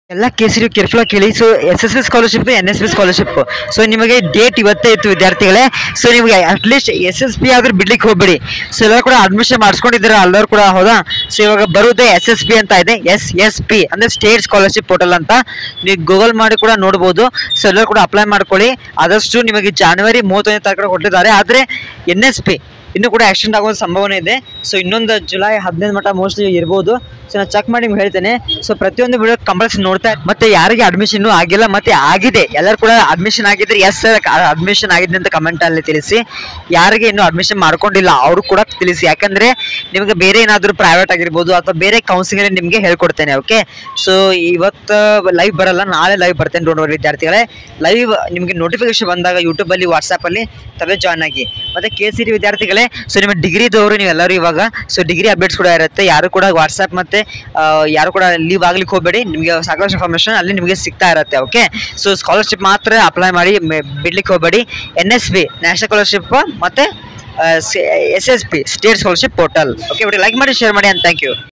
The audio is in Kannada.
ಎಲ್ಲ ಕೇಸರಿ ಕೇರ್ಫುಲ್ ಆಗಿ ಕೇಳಿ so S S B scholarship N S B scholarship so ನಿಮಗೆ ಡೇಟ್ ಇವತ್ತೇ ಇತ್ತು ವಿದ್ಯಾರ್ಥಿಗಳೇ ಸೊ ನಿಮಗೆ ಅಟ್ಲೀಸ್ಟ್ ಎಸ್ ಎಸ್ ಪಿ ಆದ್ರೂ ಬಿಡ್ಲಿಕ್ಕೆ ಹೋಗ್ಬೇಡಿ ಸೊ ಎಲ್ಲರೂ ಕೂಡ ಅಡ್ಮಿಷನ್ ಮಾಡಿಸ್ಕೊಂಡಿದ್ದೀರಾ ಎಲ್ಲರೂ ಕೂಡ ಹೌದಾ ಸೊ ಇವಾಗ ಬರುವುದೇ ಎಸ್ ಎಸ್ ಪಿ ಅಂತ ಇದೆ ಎಸ್ ಎಸ್ ಪಿ ಅಂದ್ರೆ ಸ್ಟೇಟ್ ಸ್ಕಾಲರ್ಶಿಪ್ ಪೋರ್ಟಲ್ ಅಂತ ನೀವು ಗೂಗಲ್ ಮಾಡಿ ಕೂಡ ನೋಡ್ಬೋದು ಸೊ ಎಲ್ಲರೂ ಕೂಡ ಅಪ್ಲೈ ಮಾಡ್ಕೊಳ್ಳಿ ಆದಷ್ಟು ನಿಮಗೆ ಜಾನ್ವರಿ ಮೂವತ್ತೊಂದನೇ ತಾರೀಕು ಕೊಟ್ಟಿದ್ದಾರೆ ಆದರೆ ಎನ್ ಎಸ್ ಪಿ ಇನ್ನೂ ಕೂಡ ಆಕ್ಸಿಡೆಂಟ್ ಆಗೋ ಸಂಭಾವನೆ ಇದೆ ಸೊ ಇನ್ನೊಂದು ಜುಲೈ ಹದಿನೈದು ಮಟ್ಟ ಮೋಸ್ಟ್ಲಿ ಇರ್ಬೋದು ಸೊ ನಾನು ಚೆಕ್ ಮಾಡಿ ನಿಮ್ಗೆ ಹೇಳ್ತೇನೆ ಸೊ ಪ್ರತಿಯೊಂದು ವಿಡಿಯೋ ಕಂಪಲ್ಸರಿ ನೋಡ್ತಾ ಮತ್ತೆ ಯಾರಿಗೆ ಅಡ್ಮಿಷನ್ ಇನ್ನೂ ಆಗಿಲ್ಲ ಮತ್ತೆ ಆಗಿದೆ ಎಲ್ಲರೂ ಕೂಡ ಅಡ್ಮಿಷನ್ ಆಗಿದ್ರೆ ಎಸ್ ಸರ್ ಅಡ್ಮಿಷನ್ ಆಗಿದೆ ಅಂತ ಕಮೆಂಟ್ ಅಲ್ಲಿ ತಿಳಿಸಿ ಯಾರಿಗೆ ಇನ್ನೂ ಅಡ್ಮಿಷನ್ ಮಾಡ್ಕೊಂಡಿಲ್ಲ ಅವರು ಕೂಡ ತಿಳಿಸಿ ಯಾಕಂದ್ರೆ ನಿಮಗೆ ಬೇರೆ ಏನಾದರೂ ಪ್ರೈವೇಟ್ ಆಗಿರ್ಬೋದು ಅಥವಾ ಬೇರೆ ಕೌನ್ಸಿಲಿಂಗ್ ನಿಮಗೆ ಹೇಳ್ಕೊಡ್ತೇನೆ ಓಕೆ ಸೊ ಇವತ್ತು ಲೈವ್ ಬರಲ್ಲ ನಾಳೆ ಲೈವ್ ಬರ್ತೇನೆ ನೋಡೋರು ವಿದ್ಯಾರ್ಥಿಗಳೇ ಲೈವ್ ನಿಮಗೆ ನೋಟಿಫಿಕೇಶನ್ ಬಂದಾಗ ಯೂಟ್ಯೂಬಲ್ಲಿ ವಾಟ್ಸಪ್ಪಲ್ಲಿ ತಲೆ ಜಾಯ್ನ್ ಆಗಿ ಮತ್ತೆ ಕೆ ಸಿ ವಿದ್ಯಾರ್ಥಿಗಳೇ ಸೊ ನಿಮ್ಮ ಡಿಗ್ರಿದವರು ನೀವೆಲ್ಲರೂ ಇವಾಗ ಸೊ ಡಿಗ್ರಿ ಅಪ್ಡೇಟ್ಸ್ ಕೂಡ ಇರುತ್ತೆ ಯಾರು ಕೂಡ ವಾಟ್ಸಪ್ ಮತ್ತೆ ಆ, ಯಾರು ಕೂಡ ಲೀವ್ ಆಗ್ಲಿಕ್ಕೆ ಹೋಗಬೇಡಿ ನಿಮಗೆ ಸಾಕಷ್ಟು ಇನ್ಫಾರ್ಮೇಷನ್ ಅಲ್ಲಿ ನಿಮಗೆ ಸಿಗ್ತಾ ಇರುತ್ತೆ ಓಕೆ ಸೊ ಸ್ಕಾಲರ್ಶಿಪ್ ಮಾತ್ರ ಅಪ್ಲೈ ಮಾಡಿ ಮೆ- ಬಿಡ್ಲಿಕ್ಕೆ ಹೋಗಬೇಡಿ N S B national scholarship ಮತ್ತೆ S S P state scholarship portal okay like ಮಾಡಿ ಶೇರ್ ಮಾಡಿ ಅಂತ ಥ್ಯಾಂಕ್ ಯು